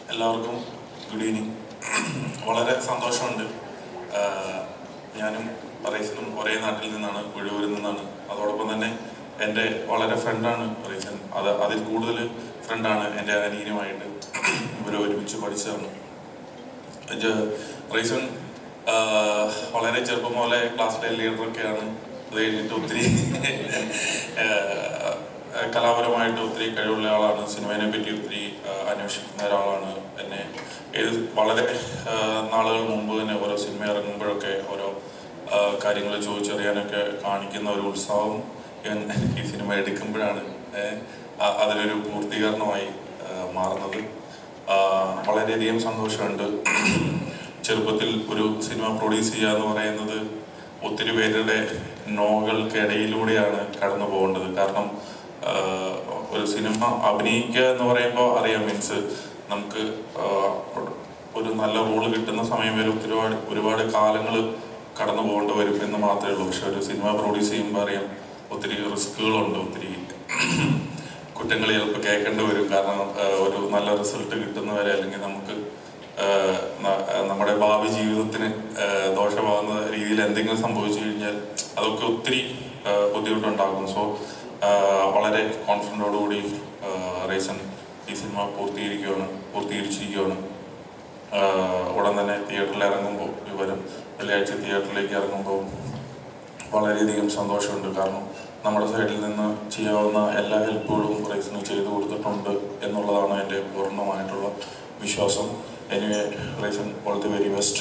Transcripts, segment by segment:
എല്ലാവർക്കും good evening വളരെ സന്തോഷമുണ്ട് ആഹ് ഞാനും റൈസനും ഒരേ നാട്ടിൽ നിന്നാണ് കുഴിയൂരിൽ നിന്നാണ് അതോടൊപ്പം തന്നെ എൻ്റെ വളരെ ഫ്രണ്ടാണ് റൈസൻ അത് അതിൽ കൂടുതൽ ഫ്രണ്ടാണ് എൻ്റെ അനിയനുമായിട്ട് ഇവർ ഒരുമിച്ച് പഠിച്ചതാണ് ഇത് റൈസൺ ആഹ് വളരെ ചെറുപ്പം മുതലേ ക്ലാസ്സിലെ ലീഡറൊക്കെയാണ് അത് കഴിഞ്ഞിട്ട് ഒത്തിരി ആഹ് കലാപരമായിട്ട് ഒത്തിരി കഴിവുള്ള ആളാണ് സിനിമയെ പറ്റി ഒത്തിരി ആഹ് അന്വേഷിക്കുന്ന ഒരാളാണ് എന്നെ ഏത് വളരെ ആഹ് നാളുകൾ മുമ്പ് തന്നെ ഓരോ സിനിമ ഇറങ്ങുമ്പോഴൊക്കെ ഓരോ കാര്യങ്ങൾ ചോദിച്ചറിയാനൊക്കെ കാണിക്കുന്ന ഒരു ഉത്സാഹം ഞാൻ ഈ സിനിമ എടുക്കുമ്പോഴാണ് ഏഹ് അ- അതിലൊരു പൂർത്തീകരണമായി ആഹ് മാറുന്നത് ആഹ് വളരെയധികം സന്തോഷമുണ്ട് ചെറുപ്പത്തിൽ ഒരു സിനിമ പ്രൊഡ്യൂസ് ചെയ്യുക എന്ന് പറയുന്നത് ഒത്തിരി പേരുടെ നോകൾക്കിടയിലൂടെയാണ് കടന്നു പോകേണ്ടത് കാരണം ആഹ് ഒരു സിനിമ അഭിനയിക്കുക എന്ന് പറയുമ്പോൾ അറിയാം മീൻസ് നമുക്ക് ആഹ് ഒരു നല്ല റോള് കിട്ടുന്ന സമയം വരെ ഒരുപാട് ഒരുപാട് കാലങ്ങൾ കടന്നു പോകേണ്ടി വരും എന്ന് മാത്രമേ ഉള്ളൂ പക്ഷെ ഒരു സിനിമ പ്രൊഡ്യൂസ് ചെയ്യുമ്പോൾ അറിയാം ഒത്തിരി റിസ്കുകളുണ്ട് ഒത്തിരി കുറ്റങ്ങൾ ചിലപ്പോൾ കേൾക്കേണ്ടി വരും കാരണം ആഹ് ഒരു നല്ല റിസൾട്ട് കിട്ടുന്നവരെ അല്ലെങ്കിൽ നമുക്ക് ആഹ് ന- ആഹ് നമ്മുടെ ഭാവി ജീവിതത്തിന് ആഹ് ദോഷമാകുന്ന രീതിയിൽ എന്തെങ്കിലും സംഭവിച്ചു കഴിഞ്ഞാൽ അതൊക്കെ ഒത്തിരി ആഹ് ബുദ്ധിമുട്ടുണ്ടാകും സോ വളരെ കോൺഫിഡൻറ്റോടുകൂടി റീസൺ ഈ സിനിമ പൂർത്തീകരിക്കുകയാണ് പൂർത്തീകരിച്ചിരിക്കുകയാണ് ആഹ് ഉടൻ തന്നെ തിയേറ്ററിൽ ഇറങ്ങുമ്പോൾ ഈ വരും വെള്ളിയാഴ്ച തിയേറ്ററിലേക്ക് ഇറങ്ങുമ്പോൾ വളരെയധികം സന്തോഷമുണ്ട് കാരണം നമ്മുടെ സൈഡിൽ നിന്ന് ചെയ്യാവുന്ന എല്ലാ ഹെൽപ്പുകളും റൈസിന് ചെയ്തു കൊടുത്തിട്ടുണ്ട് എന്നുള്ളതാണ് എൻ്റെ പൂർണ്ണമായിട്ടുള്ള വിശ്വാസം എനിവേ റൈസൻ ഓൾ ദി വെരി ബെസ്റ്റ്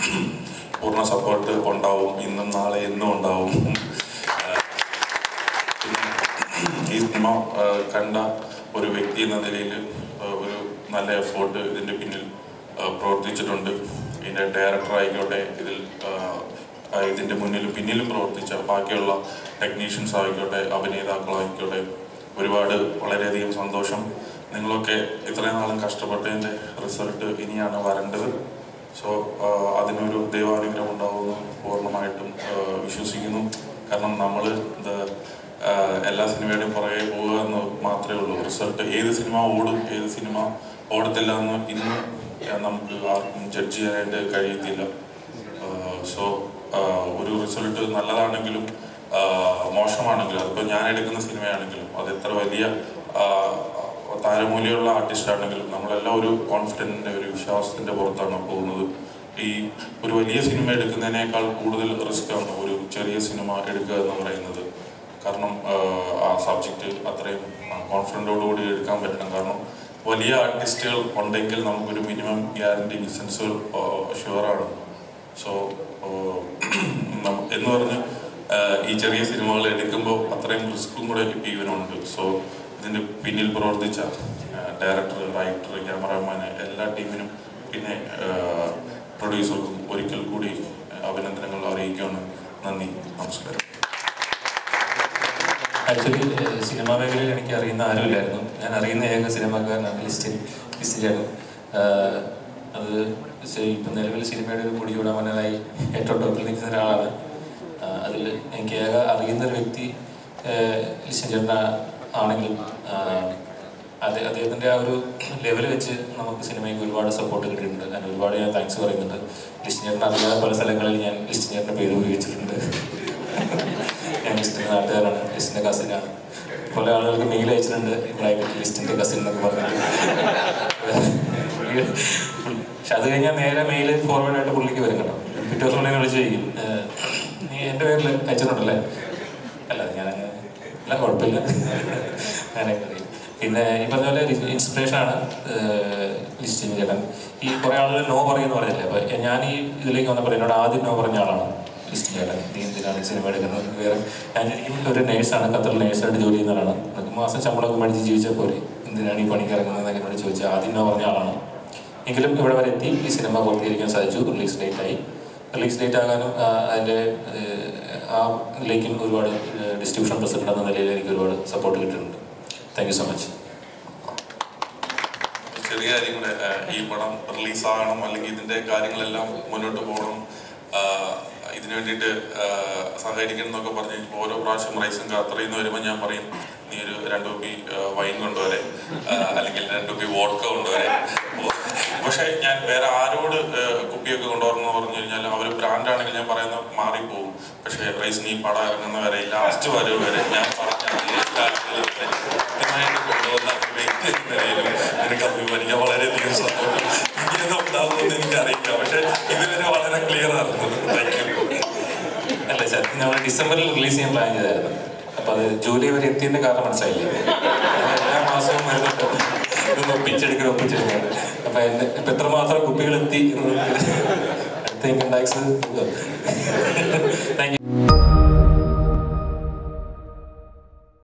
പൂർണ്ണ സപ്പോർട്ട് ഉണ്ടാവും ഇന്നും നാളെ എന്നും ഉണ്ടാവും ആഹ് പിന്നെ ഈ സിനിമ ആഹ് കണ്ട ഒരു വ്യക്തി എന്ന നിലയിൽ ആഹ് ഒരു നല്ല എഫോർട്ട് ഇതിൻ്റെ പിന്നിൽ ആഹ് പ്രവർത്തിച്ചിട്ടുണ്ട് ഇതിൻ്റെ ഡയറക്ടർ ആയിക്കോട്ടെ ഇതിൽ ആഹ് ആഹ് ഇതിൻ്റെ മുന്നിലും പിന്നിലും പ്രവർത്തിച്ച ബാക്കിയുള്ള ടെക്നീഷ്യൻസ് ആയിക്കോട്ടെ അഭിനേതാക്കളായിക്കോട്ടെ ഒരുപാട് വളരെയധികം സന്തോഷം നിങ്ങളൊക്കെ ഇത്രയും നാളും കഷ്ടപ്പെട്ടതിൻ്റെ റിസൾട്ട് ഇനിയാണ് വരേണ്ടത് സോ അതിനൊരു ദൈവാനുഗ്രഹം ഉണ്ടാവുമെന്ന് പൂർണ്ണമായിട്ടും ആഹ് വിശ്വസിക്കുന്നു കാരണം നമ്മൾ എന്താ ആഹ് എല്ലാ സിനിമയുടെയും പുറകെ പോവുക എന്ന് മാത്രമേ ഉള്ളൂ റിസൾട്ട് ഏത് സിനിമ ഓടും ഏത് സിനിമ ഓടത്തില്ല എന്ന് ഇന്ന് നമുക്ക് ആർക്കും ജഡ്ജ് ചെയ്യാനായിട്ട് കഴിയത്തില്ല സോ ഒരു റിസൾട്ട് നല്ലതാണെങ്കിലും ആഹ് മോശമാണെങ്കിലും അതിപ്പോൾ ഞാൻ എടുക്കുന്ന സിനിമയാണെങ്കിലും അത് എത്ര വലിയ ആഹ് താരമൂല്യമുള്ള ആർട്ടിസ്റ്റ് ആണെങ്കിലും നമ്മളെല്ലാം ഒരു കോൺഫിഡൻറ്റിൻ്റെ ഒരു വിശ്വാസത്തിൻ്റെ പുറത്താണ് പോകുന്നത് ഈ ഒരു വലിയ സിനിമ എടുക്കുന്നതിനേക്കാൾ കൂടുതൽ റിസ്ക് ആണ് ഒരു ചെറിയ സിനിമ എടുക്കുക എന്ന് പറയുന്നത് കാരണം ആഹ് ആ സബ്ജക്റ്റ് അത്രയും കോൺഫിഡൻറ്റോടുകൂടി എടുക്കാൻ പറ്റണം കാരണം വലിയ ആർട്ടിസ്റ്റുകൾ ഉണ്ടെങ്കിൽ നമുക്കൊരു മിനിമം ഗ്യാരണ്ടി ബിസിനസ്സുകൾ ഷുവറാണ് സോ എന്ന് പറഞ്ഞ് ആഹ് ഈ ചെറിയ സിനിമകൾ എടുക്കുമ്പോൾ അത്രയും റിസ്ക്കും കൂടെ ഇവനുണ്ട് സോ ഇതിൻ്റെ പിന്നിൽ പ്രവർത്തിച്ച ഡയറക്ടർ റൈറ്റർ ക്യാമറാമാൻ എല്ലാ ടീമിനും പിന്നെ പ്രൊഡ്യൂസർക്കും ഒരിക്കൽ കൂടി അഭിനന്ദനങ്ങൾ അറിയിക്കുകയാണ് നന്ദി നമസ്കാരം ആക്ച്വലി സിനിമാ മേഖലയിൽ എനിക്ക് അറിയുന്ന ആരുമില്ലായിരുന്നു ഞാൻ അറിയുന്ന ഏക സിനിമാക്കാരനാണ് ലിസ്റ്റിൻ ലിസ്റ്റിലാണ് അത് ശരി, ഇപ്പം നിലവിൽ സിനിമയുടെ ഒരു മുടി ചൂടാമനായി ഏറ്റവും ടോപ്പിൽ നിൽക്കുന്ന ഒരാളാണ് അതിൽ എനിക്ക് ഏക അറിയുന്ന ഒരു വ്യക്തി ലിസ്റ്റിൻ ചേട്ടൻ ആണെങ്കിലും അത് അദ്ദേഹത്തിൻ്റെ ആ ഒരു ലെവൽ വെച്ച് നമുക്ക് സിനിമയ്ക്ക് ഒരുപാട് സപ്പോർട്ട് കിട്ടിയിട്ടുണ്ട് ഞാൻ ഒരുപാട് ഞാൻ താങ്ക്സ് പറയുന്നുണ്ട് ലിസ്റ്റിൻ ചേട്ടൻ അറിയാത്ത പല സ്ഥലങ്ങളിൽ ഞാൻ ലിസ്റ്റിൻ ചേട്ടൻ്റെ പേര് ഉപയോഗിച്ചിട്ടുണ്ട് ഞാൻ ലിസ്റ്റിൻ്റെ നാട്ടുകാരാണ് ലിസ്റ്റിൻ്റെ കസിനാണ് പല ആളുകൾക്ക് മെയിൽ അയച്ചിട്ടുണ്ട് പ്രൈവറ്റ് ലിസ്റ്റിൻ്റെ കസിൻ എന്നൊക്കെ പറഞ്ഞിട്ട് പക്ഷെ അത് കഴിഞ്ഞാൽ നേരെ മെയിൽ ഫോർവേഡ് ആയിട്ട് പുള്ളിക്ക് വരും കേട്ടോ പിറ്റേ ദിവസം ഉടനെ വിളിച്ച് ചോദിക്കും "ഏഹ്, നീ എൻ്റെ പേരിൽ അയച്ചിട്ടുണ്ടല്ലേ അല്ല ഞാൻ അല്ല കുഴപ്പമില്ല അങ്ങനെ പറയും പിന്നെ ഈ പറഞ്ഞ പോലെ ഇൻസ്പിറേഷൻ ആണ് ലിസ്റ്റ് ചേട്ടൻ ഈ കുറേ ആളുകൾ നോ പറയുമെന്ന് പറഞ്ഞില്ലേ അപ്പോൾ ഞാൻ ഈ ഇതിലേക്ക് വന്നപ്പോൾ എന്നോട് ആദ്യം നോ പറഞ്ഞ ആളാണ് ലിസ്റ്റ് ചേട്ടൻ നീ എന്തിനാണ് ഈ സിനിമ എടുക്കുന്നത് വേറെ ഞാൻ ശരിക്കും ഒരു നേഴ്സാണ് ഖത്തറിൽ നേഴ്സായിട്ട് ജോലി ചെയ്യുന്ന ആളാണ് നമുക്ക് മാസം ശമ്പളമൊക്കെ മേടിച്ച് ജീവിച്ചാൽ പോലെ എന്തിനാണ് ഈ പണിക്ക് ഇറങ്ങുന്നത് എന്നൊക്കെ എന്നോട് ചോദിച്ചാൽ ആദ്യം നോ പറഞ്ഞ ആളാണ് എങ്കിലും ഇവിടെ വരെ എത്തി ഈ സിനിമ പൂർത്തീകരിക്കാൻ സാധിച്ചു റിലീസ് ഡേറ്റ് ആയി റിലീസ് ഡേറ്റ് ആകാനും ആ, അതിൻ്റെ ഏഹ്, ആ ഇതിലേക്കും ഒരുപാട് ഡിസ്ട്രിബ്യൂഷൻ പ്രസിഡന്റ് എന്ന നിലയിൽ എനിക്ക് ഒരുപാട് സപ്പോർട്ട് കിട്ടിയിട്ടുണ്ട് താങ്ക് യു സോ മച്ച് ഒരു ചെറിയ കാര്യം കൂടെ ആഹ് ഈ പടം റിലീസ് ആകണം അല്ലെങ്കിൽ ഇതിന്റെ കാര്യങ്ങളെല്ലാം മുന്നോട്ട് പോകണം ആഹ് ഇതിനു വേണ്ടിയിട്ട് ആഹ് സഹകരിക്കണം എന്നൊക്കെ പറഞ്ഞ് ഓരോ പ്രാവശ്യം റൈസും ഖത്തറിൽ നിന്ന് വരുമ്പോൾ ഞാൻ പറയും നീ ഒരു രണ്ട് കുപ്പി വൈൻ കൊണ്ടുവരെ ആഹ് അല്ലെങ്കിൽ രണ്ട് കുപ്പി വോഡ്ക കൊണ്ടുവരെ പക്ഷേ ഞാൻ വേറെ ആരോട് ഏഹ്, കുപ്പിയൊക്കെ കൊണ്ടുവരണമെന്ന് പറഞ്ഞു കഴിഞ്ഞാൽ അവർ ബ്രാൻഡാണെങ്കിൽ ഞാൻ പറയുന്ന മാറിപ്പോവും പക്ഷേ റൈസിന് ഈ പടം ഇറങ്ങുന്ന വരെ ലാസ്റ്റ് വരവ് വരെ ഞാൻ പറഞ്ഞ അതേ കാര്യങ്ങൾ തന്നെ കൃത്യമായിട്ട് കൊണ്ടുവന്ന ഒരു വ്യക്തി എന്ന നിലയിലും എനിക്ക് അഭിമാനിക്കാൻ വളരെയധികം സന്തോഷം ഇനിയൊന്നും ഉണ്ടാകുമെന്ന് എനിക്കറിയില്ല പക്ഷേ ഇതുവരെ വളരെ ക്ലിയർ ആയിരുന്നു താങ്ക് യു അല്ല സത്യം നമ്മൾ ഡിസംബറിൽ റിലീസ് ചെയ്യാൻ പ്ലാൻ ചെയ്തായിരുന്നു അപ്പൊ അത് ജൂലൈ വരെ എത്തിയതിന്റെ കാരണം മനസ്സിലായില്ലേ ഞാൻ എല്ലാ മാസവും വരുന്നുണ്ട് ഇതൊന്ന് ഒപ്പിച്ചെടുക്കണം ഒപ്പിച്ചെടുക്കണം അപ്പൊ എന്നെ ഇപ്പൊ എത്രമാത്രം കുപ്പികൾ എത്തി അടുത്ത ഇൻകം ടാക്സ് താങ്ക് യു